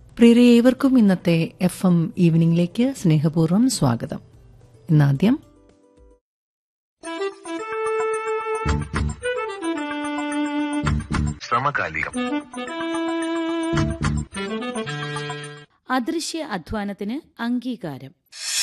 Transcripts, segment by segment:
പ്രിയരെ ഏവർക്കും ഇന്നത്തെ എഫ് എം ഈവനിംഗിലേക്ക് സ്നേഹപൂർവ്വം സ്വാഗതം ഇന്നാദ്യം സമകാലികം അദൃശ്യ അധ്വാനത്തിന് അംഗീകാരം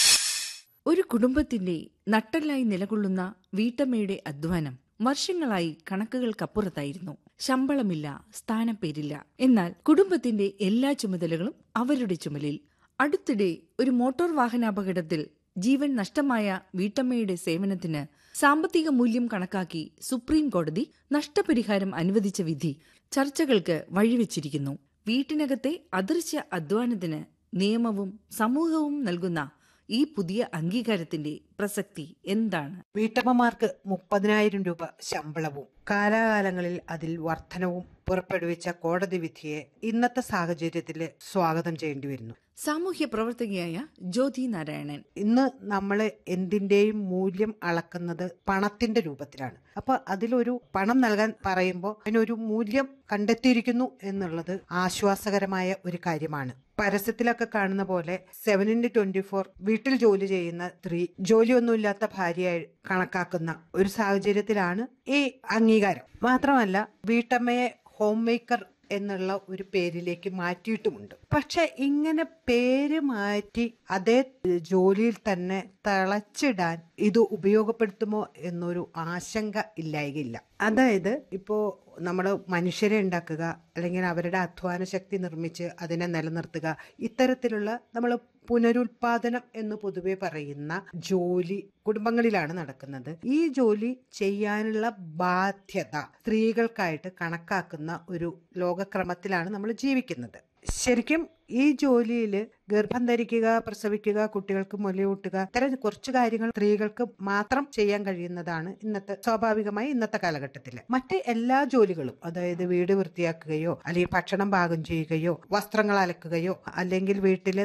ഒരു കുടുംബത്തിന്റെ നട്ടല്ലായി നിലകൊള്ളുന്ന വീട്ടമ്മയുടെ അധ്വാനം വർഷങ്ങളായി കണക്കുകൾക്കപ്പുറത്തായിരുന്നു ശമ്പളമില്ല സ്ഥാനപ്പേരില്ല എന്നാൽ കുടുംബത്തിന്റെ എല്ലാ ചുമതലകളും അവരുടെ ചുമലിൽ അടുത്തിടെ ഒരു മോട്ടോർ വാഹനാപകടത്തിൽ ജീവൻ നഷ്ടമായ വീട്ടമ്മയുടെ സേവനത്തിന് സാമ്പത്തിക മൂല്യം കണക്കാക്കി സുപ്രീം കോടതി നഷ്ടപരിഹാരം അനുവദിച്ച വിധി ചർച്ചകൾക്ക് വഴിവെച്ചിരിക്കുന്നു വീട്ടിനകത്തെ അദൃശ്യ അധ്വാനത്തിന് നിയമവും സമൂഹവും നൽകുന്ന ഈ പുതിയ അംഗീകാരത്തിന്റെ പ്രസക്തി എന്താണ് വീട്ടമ്മമാർക്ക് മുപ്പതിനായിരം രൂപ ശമ്പളവും കാലാകാലങ്ങളിൽ അതിൽ വർധനവും പുറപ്പെടുവിച്ച കോടതി വിധിയെ ഇന്നത്തെ സാഹചര്യത്തിൽ സ്വാഗതം ചെയ്യേണ്ടി വരുന്നു സാമൂഹ്യ പ്രവർത്തകയായ ജ്യോതി നാരായണൻ ഇന്ന് നമ്മൾ എന്തിന്റെയും മൂല്യം അളക്കുന്നത് പണത്തിന്റെ രൂപത്തിലാണ് അപ്പൊ അതിലൊരു പണം നൽകാൻ പറയുമ്പോൾ അതിനൊരു മൂല്യം കണ്ടെത്തിയിരിക്കുന്നു എന്നുള്ളത് ആശ്വാസകരമായ ഒരു കാര്യമാണ് പരസ്യത്തിലൊക്കെ കാണുന്ന പോലെ സെവൻ ഇൻറ്റു ട്വന്റി ഫോർ വീട്ടിൽ ജോലി ചെയ്യുന്ന സ്ത്രീ ജോലിയൊന്നുമില്ലാത്ത ഭാര്യയായി കണക്കാക്കുന്ന ഒരു സാഹചര്യത്തിലാണ് ഈ അംഗീകാരം മാത്രമല്ല വീട്ടമ്മയെ ഹോം മേക്കർ എന്നുള്ള ഒരു പേരിലേക്ക് മാറ്റിയിട്ടുമുണ്ട് പക്ഷെ ഇങ്ങനെ പേര് മാറ്റി അതേ ജോലിയിൽ തന്നെ തളച്ചിടാൻ ഇത് ഉപയോഗപ്പെടുത്തുമോ എന്നൊരു ആശങ്ക ഇല്ലായകയില്ല അതായത് ഇപ്പോ നമ്മൾ മനുഷ്യരെ ഉണ്ടാക്കുക അല്ലെങ്കിൽ അവരുടെ അധ്വാന ശക്തി നിർമ്മിച്ച് അതിനെ നിലനിർത്തുക ഇത്തരത്തിലുള്ള നമ്മൾ പുനരുൽപാദനം എന്ന് പൊതുവെ പറയുന്ന ജോലി കുടുംബങ്ങളിലാണ് നടക്കുന്നത് ഈ ജോലി ചെയ്യാനുള്ള ബാധ്യത സ്ത്രീകൾക്കായിട്ട് കണക്കാക്കുന്ന ഒരു ലോകക്രമത്തിലാണ് നമ്മൾ ജീവിക്കുന്നത് ശരിക്കും ഈ ജോലിയിൽ ഗർഭം ധരിക്കുക പ്രസവിക്കുക കുട്ടികൾക്ക് മുലയൂട്ടുക ഇത്തരം കുറച്ച് കാര്യങ്ങൾ സ്ത്രീകൾക്ക് മാത്രം ചെയ്യാൻ കഴിയുന്നതാണ് ഇന്നത്തെ സ്വാഭാവികമായി ഇന്നത്തെ കാലഘട്ടത്തിൽ മറ്റ് എല്ലാ ജോലികളും അതായത് വീട് വൃത്തിയാക്കുകയോ അല്ലെങ്കിൽ ഭക്ഷണം പാകം ചെയ്യുകയോ വസ്ത്രങ്ങൾ അലക്കുകയോ അല്ലെങ്കിൽ വീട്ടിലെ